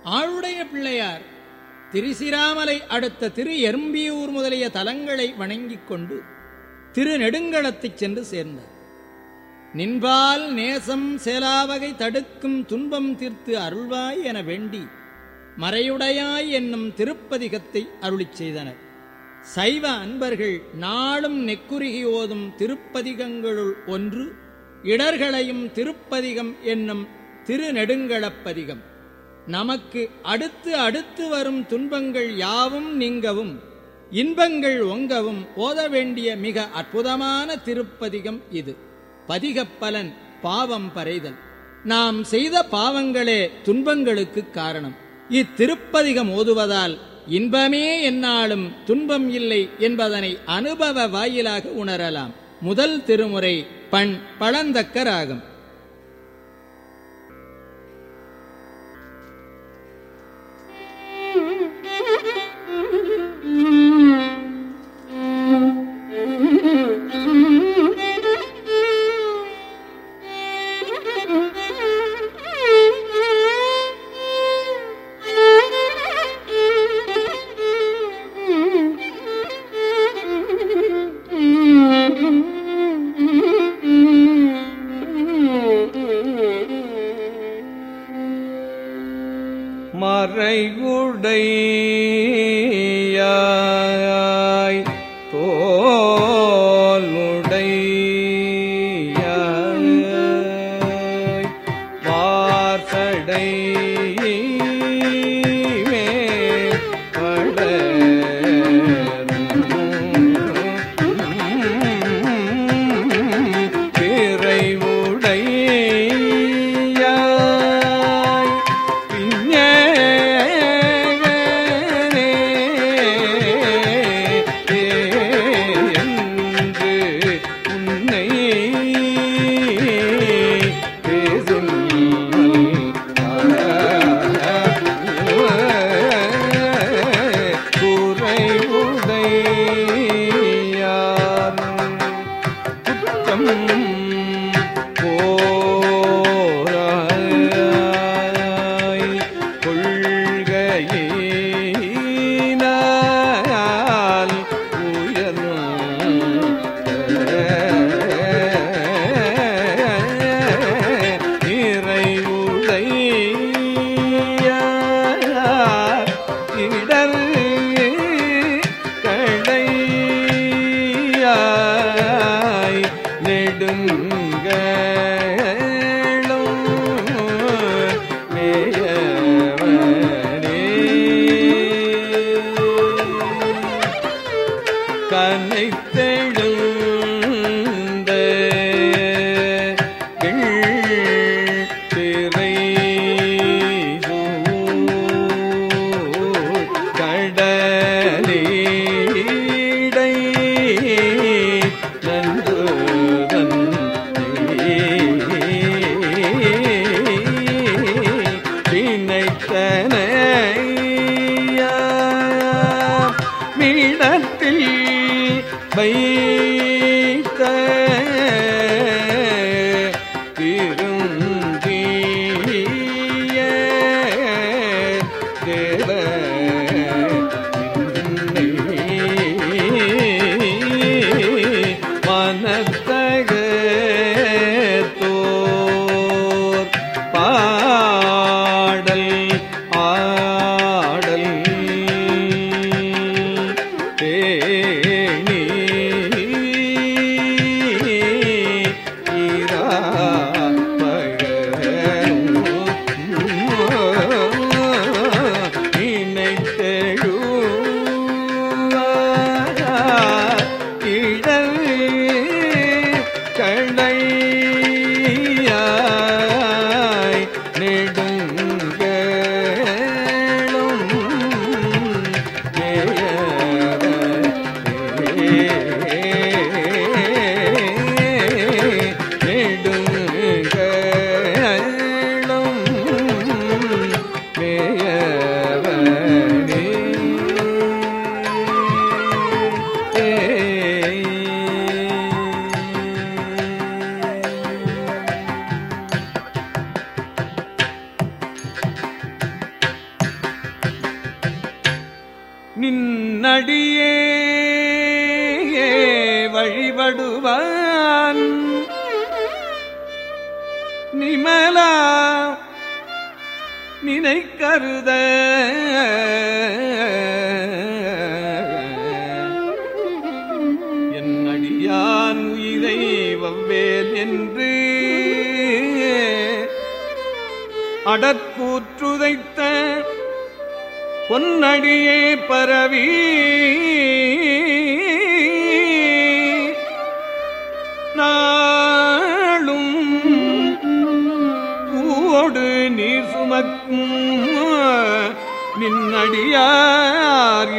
ஆளுடைய பிள்ளையார் திருசிராமலை அடுத்த திரு எறும்பியூர் முதலிய தலங்களை வணங்கிக் கொண்டு திருநெடுங்களத்தைச் சென்று சேர்ந்தார் நின்பால் நேசம் சேலாவகை தடுக்கும் துன்பம் தீர்த்து அருள்வாய் என வேண்டி மறையுடையாய் என்னும் திருப்பதிகத்தை அருளிச் செய்தனர் சைவ அன்பர்கள் நாளும் நெக்குருகி ஓதும் திருப்பதிகங்களுள் ஒன்று இடர்களையும் திருப்பதிகம் என்னும் திருநெடுங்களப்பதிகம் நமக்கு அடுத்து அடுத்து வரும் துன்பங்கள் யாவும் நீங்கவும் இன்பங்கள் ஒங்கவும் ஓத வேண்டிய மிக அற்புதமான திருப்பதிகம் இது பதிகப் பலன் பாவம் பறைதல் நாம் செய்த பாவங்களே துன்பங்களுக்கு காரணம் இத்திருப்பதிகம் ஓதுவதால் இன்பமே என்னாலும் துன்பம் இல்லை என்பதனை அனுபவ வாயிலாக உணரலாம் முதல் திருமுறை பண் பழந்தக்க ராகம் மறைவுடையாய் தோலுடையாய் வார்சடை மேல் படரும் பிறைவுடையாய் பிஞனே என்று உன்னை பேசும் குறைவுடையான் குற்றம் போராய் கொள்கையினால் நிறைவுடைய இடர் கடையாய் நெடுங்களும் மேயவனே கனைத்தெழுந்த திரை கடலீடை நன்றுதன் பிணைத்தனையா மீடத்தில் வைத்த திருந்திய தேவ மனத்தகத்தோர் பாடல் ஆடல் தேனி நின்னடியே வழிபடுவான் நிமலா நினைக்கருத என் அடியான் உயிரை வவ்வேல் என்று அடற்கூற்றுதைத்த பொன்னடியே பரவி நாளும் பூவோடு நீர் சுமக்கும் நின்னடியார்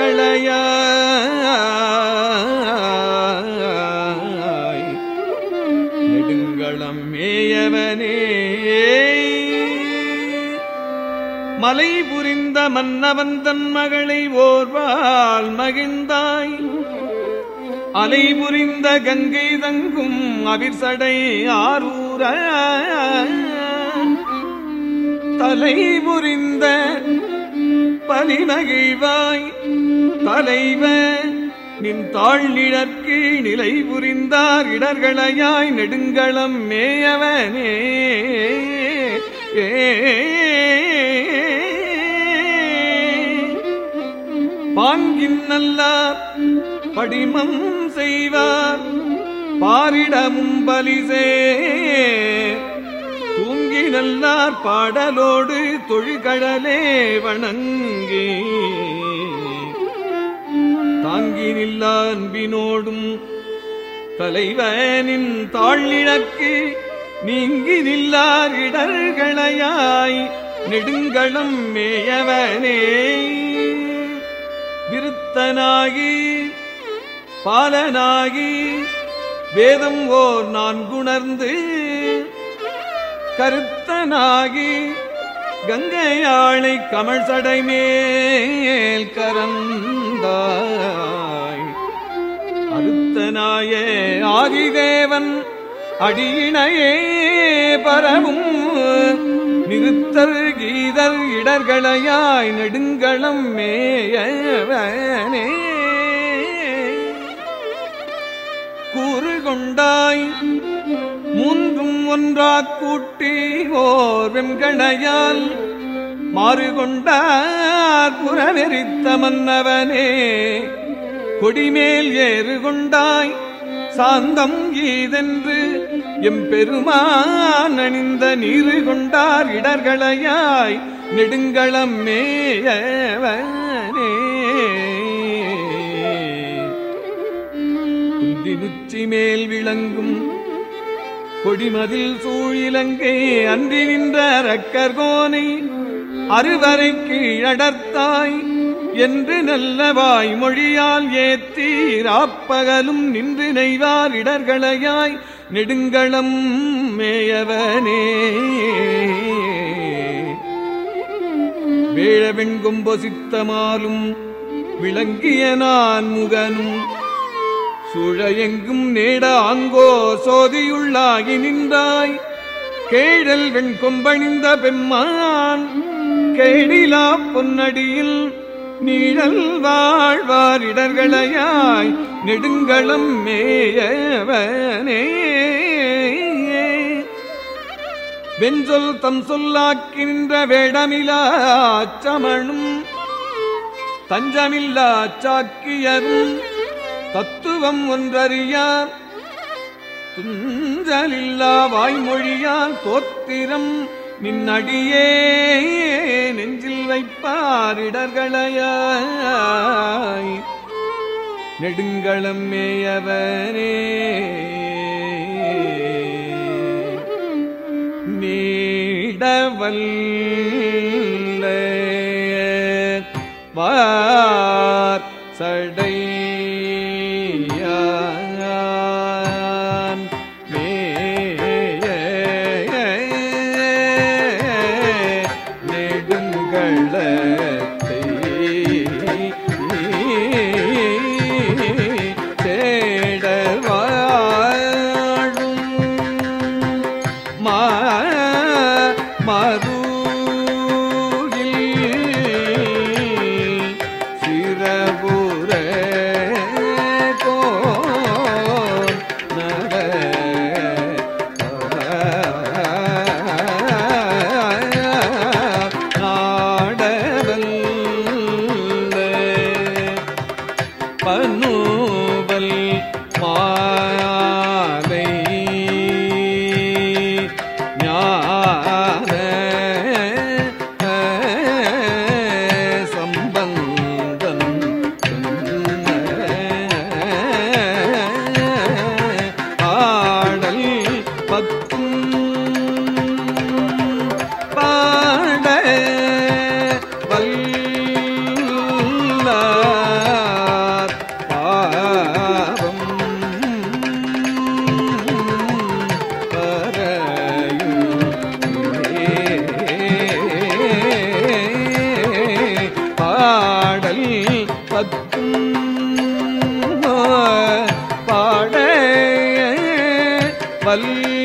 இடர்களையாய் நெடுங்களம் மேயவனே மலை புரிந்த மன்னவன் தன் மகளை ஓர்வால் மகிழ்ந்தாய் அலை புரிந்த கங்கை தங்கும் அவிர்சடை ஆரூர தலை புரிந்த பனிமகிழ்வாய் தலைவ நின் தாழ்நிழற்கு நிலை புரிந்தார் இடர்களையாய் நெடுங்களம் மேயவனே ஏ பாங்கின் நல்லார் படிமம் செய்வார் பாரிடமும் பலிசே தூங்கி நல்லார் பாடலோடு தொழுகடலே வணங்கி தாங்கி நில்லா அன்பினோடும் தலைவனின் தாழ்நிழக்கு நீங்கி நில்லார் இடர்களையாய் நெடுங்களம் மேயவனே விருத்தனாகி பாலனாகி வேதம் ஓர் நான்குணர்ந்து கருத்தனாகி கங்கையாளை கமழ் சடை மேல் கரந்தாய் அருத்தனாய ஆதிதேவன் அடியினையே பரவும் நிறுத்தர் கீதர் இடர்களையாய் நெடுங்களம் மேயவனே கூறு கொண்டாய் மூன்றும் ஒன்றாக் கூட்டி ஓர் வெண்கணையால் மாறு கொண்டார் புறவெறித்த மன்னவனே கொடிமேல் ஏறு கொண்டாய் சாந்தம் ஈதென்று எம்பெருமான் அணிந்த நீரு கொண்டார் இடர்களையாய் நெடுங்களம் மேயவனே குந்தினுச்சி மேல் விளங்கும் கொடிமதில் சூழிலங்கை அன்றி நின்ற ரக்கர்கோனை அறுவரை கீழடர்த்தாய் என்று நல்ல வாய்மொழியால் ஏத்தி ராப்பகலும் நின்று நெய்வார் இடர்களையாய் நெடுங்களம் மேயவனே வேழவெண்கும் பொசித்தமாலும் விளங்கிய நான் முகனும் சுழையெங்கும் நேட ஆங்கோ சோதியுள்ளாகி நின்றாய் கேழல் வெண்கொம்பணிந்த பெம்மான் கேடிலா பொன்னடியில் நீழல் வாழ்வார் இடர்களையாய் நெடுங்களம் மேயவனே வெஞ்சொல் தம் சொல்லாக்கின்ற வேடமிலா சமணும் தஞ்சமில்லா சாக்கியரும் தத்துவம் ஒன்றறியார் துஞ்சலில்லா வாய்மொழியால் தோத்திரம் நின்னடியே நெஞ்சில் வைப்பார் இடர்களையாய் நெடுங்களம் மேயவனே நீடவல்ல வார் சடையான் மேய நெடுங்களத்தை தேடல் வாழும் மா மருகில் சிறபோ வல்ல